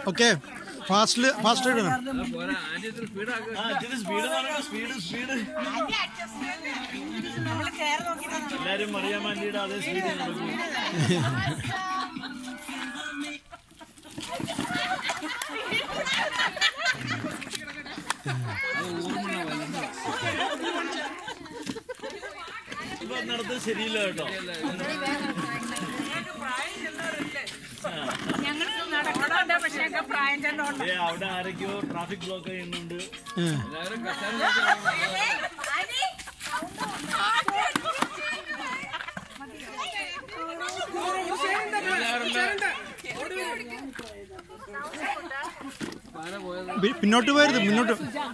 Okay ഫാസ്റ്റിൽ fast ഇടണം ആ ഇച്ചിരി സ്പീഡ് സ്പീഡ് സ്പീഡ് എല്ലാരും മറിയാൻ വേണ്ടിയിട്ട് അതേ സ്പീഡിൽ നടക്കും ഇപ്പൊ നടത്തത് ശരിയില്ല കേട്ടോ ഞങ്ങള് നടക്കുന്നുണ്ട് പക്ഷേ ഒക്കെ പ്രായം ചെന്നോണ്ട് ഏ അവിടെ ആരൊക്കെയോ ട്രാഫിക് ബ്ലോക്ക് ചെയ്യുന്നുണ്ട് പി- പിന്നോട്ട് പോയത് മുന്നോട്ട്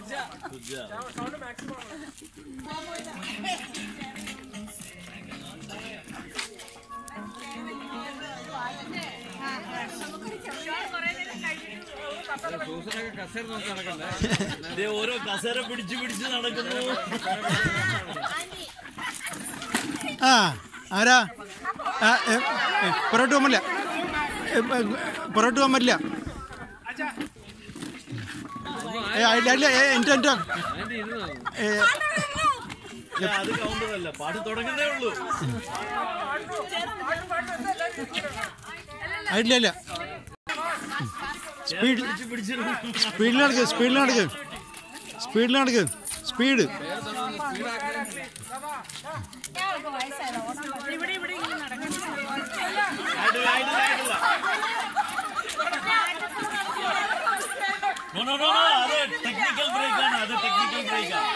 ദേ ഓരോ കസേര പിടിച്ചു പിടിച്ച് നടക്കുന്നു ആ ആരാ ആ, ഏ, ഏ, പുറകോട്ട് പോകാൻ പറ്റില്ല ഏ, ഏ, പുറകോട്ട് പോകാൻ പറ്റില്ല ഏ, അല്ല അല്ല ഏ, എൻ്റെ എൻ്റെ ഏ, ഏ, അത് കൗണ്ടറല്ല പാട്ട് തുടങ്ങുന്നേ ഉള്ളൂ ആയിട്ടില്ല ഇല്ല സ്പീഡ് പിടിച്ച് പിടിച്ച് സ്പീഡിൽ നടക്ക് സ്പീഡിൽ നടക്ക് സ്പീഡിൽ നടക്ക് സ്പീഡ് ഇവിടെ ഇവിടെ ഇങ്ങനെ നടക്കുന്നു ആയിട്ടില്ല, ആയിട്ടില്ല, ആയിട്ടില്ല. No, no, no, no, അത് ടെക്നിക്കൽ ബ്രേക്ക് ആണ് അത് ടെക്നിക്കൽ ബ്രേക്ക് ആണ്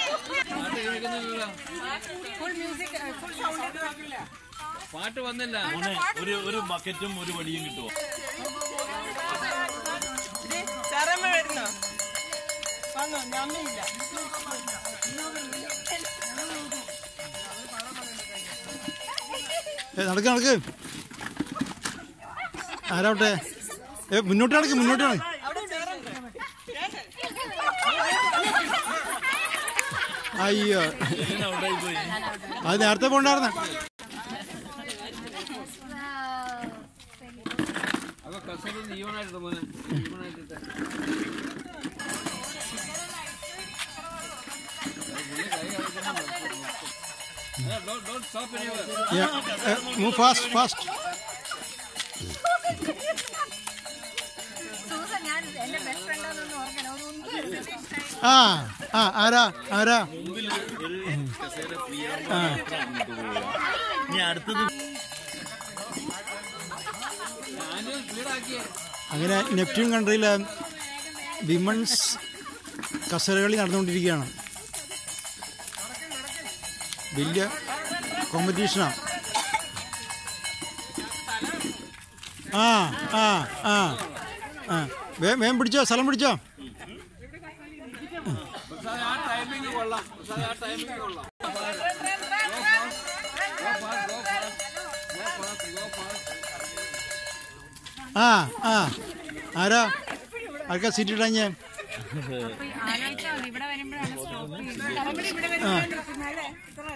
ഫുൾ മ്യൂസിക് ഫുൾ സൗണ്ട് പാട്ട് വന്നില്ല മോനെ ഒരു ഒരു ബക്കറ്റും ഒരു വടിയും കിട്ടുമോ സാറമ്മ വരുന്നോ വന്നോ ഞമ്മയില്ല ഏ, നടക്ക് നടക്ക് ആരാവട്ടെ ഏ മുന്നോട്ട് നടക്ക് മുന്നോട്ട് നടക്ക് അവിടെ ചേറുണ്ട് അയ്യോ ഇങ്ങനെ അവിടെ പോയി അത് നേരത്തെ പോണ്ടായിരുന്ന അപ്പൊ കസേര ഈവനായിട്ട് മോനെ ഈവനായിട്ടിട്ട് Don't stop anywhere. Move fast fast Susan ഞാൻ എന്റെ ബെസ്റ്റ് ഫ്രണ്ടാണെന്ന് ഓർക്കണം അതൊന്നും ആ ആ ആരാ ആരാ മുമ്പിൽ ഒരു കസേര ഫ്രീ അങ്ങോട്ട് പോവുക ഇനി അടുത്തത് ഞാനും സ്പീഡാക്കിയേ അങ്ങനെ നെപ്റ്റ്യൂൺ കൺട്രിയിലെ വിമൻസ് കസേരകളി നടന്നുകൊണ്ടിരിക്കുകയാണ് വലിയ കോമ്പറ്റീഷനാണ് ആ ആ ആ ആ വേഗം വേഗം പിടിച്ചോ സ്ഥലം പിടിച്ചോ പക്ഷെ ആ ടൈമിങ് കൊള്ളാം പക്ഷെ ആ ടൈമിങ് കൊള്ളാം ആ ആ ആരാ ആർക്കാ സീറ്റ് ഇടാൻ ഞാൻ ആലോചിച്ചാൽ മതി ഇവിടെ വരുമ്പോഴാണ് സ്റ്റോപ്പ് ചെയ്യുന്നത് ഇവിടെ വരുമ്പോഴല്ലേ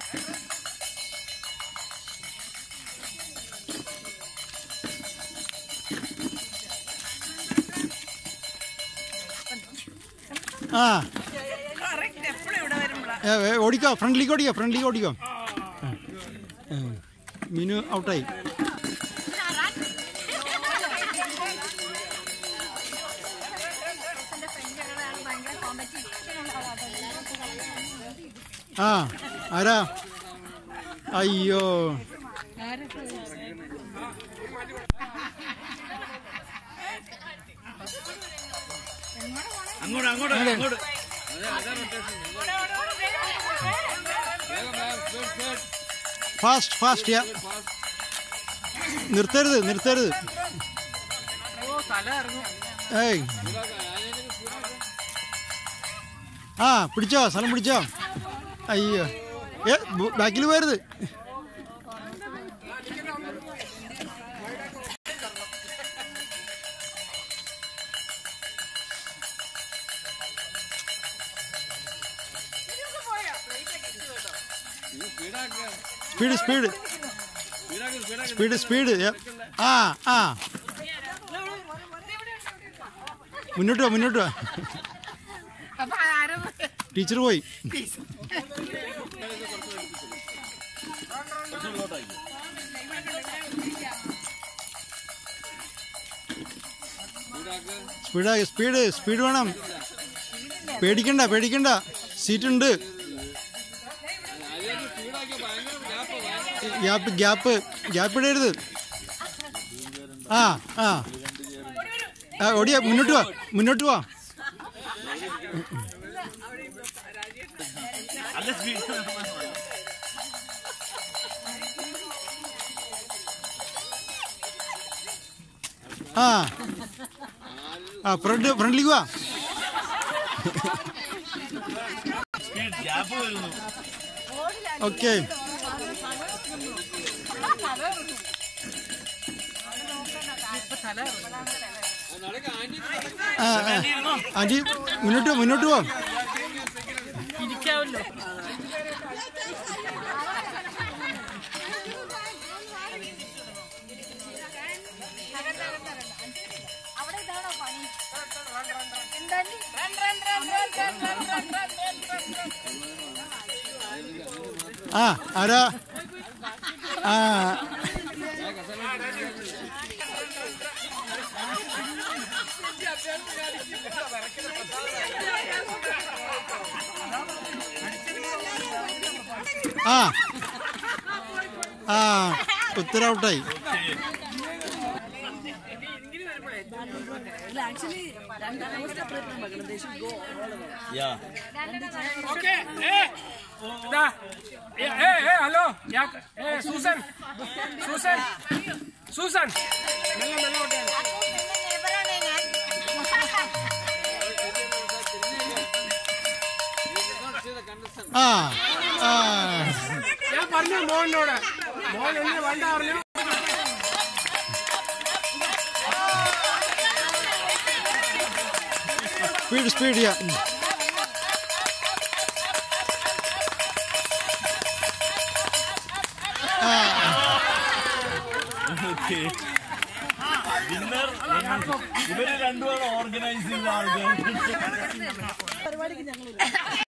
ആ കറക്റ്റ് എപ്പോഴും ഇവിടെ വരുമ്പോഴാ ഏ, ഏ, ഓടിക്കോ ഫ്രണ്ടിലേക്ക് ഓടിക്കോ ഫ്രണ്ടിലേക്ക് ഓടിക്കോ ആ, ആ. മിനു ഔട്ടായി ആ ആരാ അയ്യോ അങ്ങോട്ട് അങ്ങോട്ട് അങ്ങോട്ട് ഫാസ്റ്റ് ഫാസ്റ്റ് യാ നിർത്തരുത് നിർത്തരുത് ഏയ് ആ പിടിച്ചോ സ്ഥലം പിടിച്ചോ അയ്യോ ഏ ബാക്കിൽ പോരുത് സ്പീഡ് സ്പീഡ് സ്പീഡ് സ്പീഡ് ആ ആ മുന്നോട്ട് വാ മുന്നോട്ട് വാ അപ്പൊ ആരും ടീച്ചർ പോയി സ്പീഡാ സ്പീഡ് സ്പീഡ് വേണം പേടിക്കണ്ട പേടിക്കണ്ട സീറ്റ് ഉണ്ട് ഗ്യാപ്പ് ഗ്യാപ്പ് ഗ്യാപ്പ് ഇടരുത് ആ ആ ആ ഓടിയ മുന്നോട്ട് വാ മുന്നോട്ട് വാ നല്ല സ്പീഡ് ആ ആ ഫ്രണ്ട് ഫ്രണ്ടിലേക്ക് വാ സ്പീഡ് ഗ്യാപ്പ് വരുന്നു ഓക്കെ ആ ആ. ആൻറ്റി മുന്നോട്ട് പോ, മുന്നോട്ട് പോ ഇരിക്കാവല്ലോ ആ ആരാ ആ ആ ആ ഉത്തര ഔട്ടായി യാ ഓക്കെ ഏ ദാ ഏ ഏ ഏ ഹലോ യാ ഏ സൂസൻ സൂസൻ സൂസൻ മെല്ലെ മെല്ലെ ഓട്ടെ ആ ആ ഞാൻ പറഞ്ഞു മോഹനോട് മോഹൻ എന്നെ വേണ്ട പറഞ്ഞു സ്പീഡ് സ്പീഡ് ചെയ്യാ ഓക്കെ വിന്നർ ഇവര് രണ്ടുപേരും ഓർഗനൈസ് ചെയ്ത ആൾക്കാർ